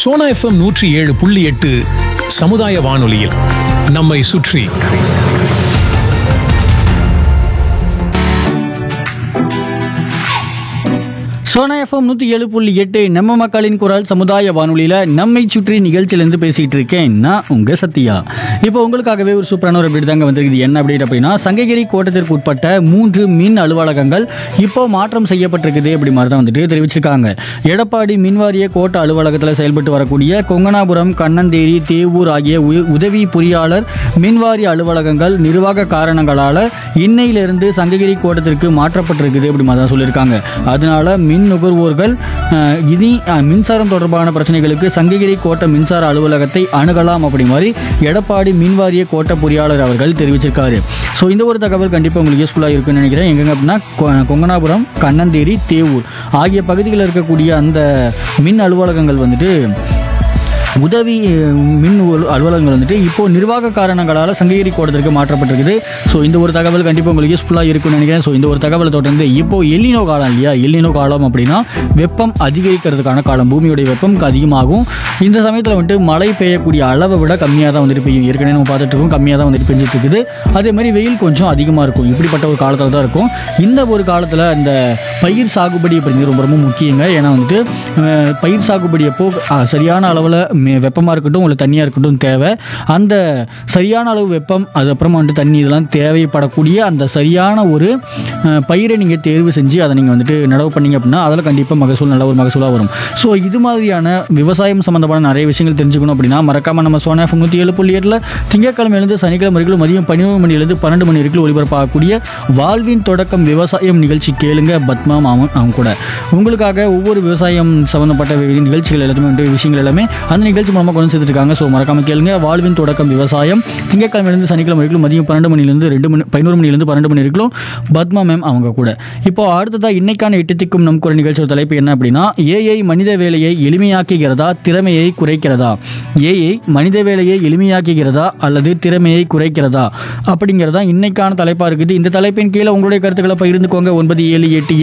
Sona FM நூற்றி ஏழு புள்ளி எட்டு சமுதாய வானொலியில் நம்மை சுற்றி சோனா எஃப்எம் நூற்றி ஏழு புள்ளி எட்டு நம்ம மக்களின் குரல் சமுதாய வானொலியில் நம்மை சுற்றி நிகழ்ச்சியிலேருந்து பேசிகிட்டு இருக்கேன் நான் உங்கள் சத்யா இப்போ உங்களுக்காகவே ஒரு சூப்பரான ஒரு அப்டேட் தாங்க வந்திருக்குது என்ன அப்டேட் அப்படின்னா சங்ககிரி கோட்டத்திற்கு உட்பட்ட மூன்று மின் அலுவலகங்கள் இப்போ மாற்றம் செய்யப்பட்டிருக்குது அப்படி மாதிரி தான் வந்துட்டு தெரிவிச்சிருக்காங்க எடப்பாடி மின்வாரிய கோட்ட அலுவலகத்தில் செயல்பட்டு வரக்கூடிய கொங்கனாபுரம் கண்ணந்தேரி தேவூர் ஆகிய உ- உதவி பொறியாளர் மின்வாரிய அலுவலகங்கள் நிர்வாக காரணங்களால் இன்னையிலிருந்து சங்ககிரி கோட்டத்திற்கு மாற்றப்பட்டிருக்குது அப்படி மாதிரி தான் சொல்லியிருக்காங்க அதனால மின் நுகர்வோர்கள் அஹ், இனி அஹ், மின்சாரம் தொடர்பான பிரச்சனைகளுக்கு சங்ககிரி கோட்ட மின்சார அலுவலகத்தை அணுகலாம் அப்படி மாதிரி எடப்பாடி மின்வாரிய கோட்ட பொறியாளர் அவர்கள் தெரிவிச்சிருக்காரு ஸோ இந்த ஒரு தகவல் கண்டிப்பாக உங்களுக்கு யூஸ்ஃபுல்லாக இருக்குன்னு நினைக்கிறேன் எங்கெங்க அப்படின்னா கொ- கொங்கனாபுரம் கண்ணந்தேரி தேவூர் ஆகிய பகுதிகளில் இருக்கக்கூடிய அந்த மின் அலுவலகங்கள் வந்துட்டு உதவி அஹ், மின் அலு- அலுவலகங்கள் வந்துட்டு இப்போ நிர்வாக காரணங்களால் சங்ககிரி கோட்டத்திற்கு மாற்றப்பட்டிருக்குது ஸோ இந்த ஒரு தகவல் கண்டிப்பாக உங்களுக்கு யூஸ்ஃபுல்லாக இருக்கும்னு நினைக்கிறேன் ஸோ இந்த ஒரு தகவலை தொடர்ந்து இப்போ எல்லினோ காலம் இல்லையா எல்லினோ காலம் அப்படின்னா வெப்பம் அதிகரிக்கிறதுக்கான காலம் பூமியுடைய வெப்பம் அதிகமாகும் இந்த சமயத்தில் வந்துட்டு மழை பெய்யக்கூடிய அளவை விட கம்மியாக தான் வந்துட்டு பெய்யும் ஏற்கனவே நம்ம பார்த்துட்டு இருக்கோம் கம்மியாக தான் வந்துட்டு பெஞ்சிட்டு இருக்குது அதே மாதிரி வெயில் கொஞ்சம் அதிகமாக இருக்கும் இப்படிப்பட்ட ஒரு காலத்தில் தான் இருக்கும் இந்த ஒரு காலத்தில் இந்த பயிர் சாகுபடி அப்படிங்கிறது ரொம்ப ரொம்ப முக்கியங்க ஏன்னா வந்துட்டு அஹ், பயிர் சாகுபடி அப்போ அஹ், சரியான அளவில் வெப்பமாக இருக்கட்டும் இல்லை தண்ணியாக இருக்கட்டும் தேவை அந்த சரியான அளவு வெப்பம் அது அப்புறமா வந்துட்டு தண்ணி இதெல்லாம் தேவைப்படக்கூடிய அந்த சரியான ஒரு அஹ், பயிரை நீங்கள் தேர்வு செஞ்சு அதை நீங்கள் வந்துட்டு நடவு பண்ணீங்க அப்படின்னா அதில் கண்டிப்பாக மகசூல் நல்ல ஒரு மகசூலாக வரும் ஸோ இது மாதிரியான விவசாயம் சம்மந்தமான நிறைய விஷயங்கள் தெரிஞ்சுக்கணும் அப்படின்னா மறக்காமல் நம்ம சோனா எஃப்எம் நூற்றி ஏழு புள்ளி எட்டில் திங்கட்கிழமையிலிருந்து சனிக்கிழமை வரைக்கும் மதியம் பன்னிரெண்டு மணிலேருந்து பன்னெண்டு மணி வரைக்கும் ஒளிபரப்பாகக்கூடிய வாழ்வின் தொடக்கம் விவசாயம் நிகழ்ச்சி கேளுங்க பத்மா மாமன் அவங்க கூட உங்களுக்காக ஒவ்வொரு விவசாயம் சம்மந்தப்பட்ட வி- நிகழ்ச்சிகள் எல்லாத்துமே வந்துட்டு விஷயங்கள் எல்லாமே அந்த நிகழ்ச்சி மூலமாக கொண்டு சேர்த்துருக்காங்க ஸோ மறக்காம கேளுங்க வாழ்வின் தொடக்கம் விவசாயம் திங்கட்கிழமையிலிருந்து சனிக்கிழமை வரைக்கும் மதியம் பன்னெண்டு மணிலேருந்து ரெண்டு மணி பதினோரு மணிலேருந்து பன்னெண்டு மணி வரைக்கும் பத்மா மேம் அவங்க கூட இப்போ அடுத்ததாக இன்னைக்கான எட்டு திக்கும் நம் குரல் நிகழ்ச்சியோட தலைப்பு என்ன அப்படின்னா ஏஐ மனித வேலையை எளிமையாக்குகிறதா திறமையை குறைக்கிறதா ஏஐ மனித வேலையை எளிமையாக்குகிறதா அல்லது திறமையை குறைக்கிறதா அப்படிங்கிறதா இன்னைக்கான தலைப்பாக இருக்குது இந்த தலைப்பின் கீழே உங்களுடைய கருத்துக்களை பகிர்ந்துக்கோங்க ஒன்பது ஏழு எட்டு